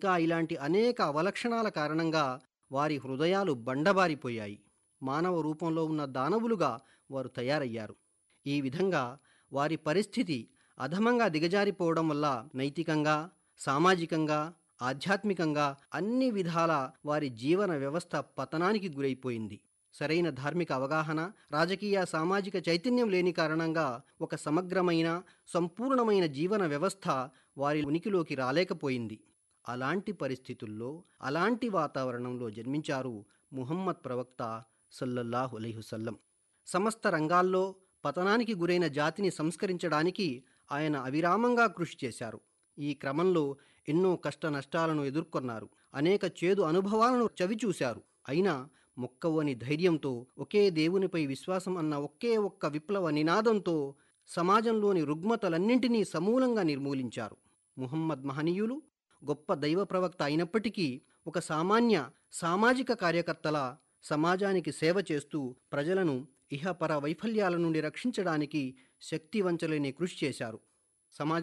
ఇంకా ఇలాంటి అనేక అవలక్షణాల కారణంగా వారి హృదయాలు బండబారిపోయాయి మానవ రూపంలో ఉన్న దానవులుగా వారు తయారయ్యారు ఈ విధంగా వారి పరిస్థితి అధమంగా దిగజారిపోవడం వల్ల నైతికంగా సామాజికంగా ఆధ్యాత్మికంగా అన్ని విధాల వారి జీవన వ్యవస్థ పతనానికి గురైపోయింది సరైన ధార్మిక అవగాహన రాజకీయ సామాజిక చైతన్యం లేని కారణంగా ఒక సమగ్రమైన సంపూర్ణమైన జీవన వ్యవస్థ వారి ఉనికిలోకి రాలేకపోయింది అలాంటి పరిస్థితుల్లో అలాంటి వాతావరణంలో జన్మించారు ముహమ్మద్ ప్రవక్త సల్లల్లాహు అలైహుసల్లం సమస్త రంగాల్లో పతనానికి గురైన జాతిని సంస్కరించడానికి ఆయన అవిరామంగా కృషి చేశారు ఈ క్రమంలో ఎన్నో కష్ట నష్టాలను ఎదుర్కొన్నారు అనేక చేదు అనుభవాలను చవిచూశారు అయినా మొక్కవని ధైర్యంతో ఒకే దేవునిపై విశ్వాసం అన్న ఒకే ఒక్క విప్లవ నినాదంతో సమాజంలోని రుగ్మతలన్నింటినీ సమూలంగా నిర్మూలించారు ముహమ్మద్ మహనీయులు గొప్ప దైవ ప్రవక్త అయినప్పటికీ ఒక సామాన్య సామాజిక కార్యకర్తల సమాజానికి సేవ చేస్తూ ప్రజలను ఇహపర వైఫల్యాల నుండి రక్షించడానికి శక్తివంచలేని కృషి చేశారు సమాజ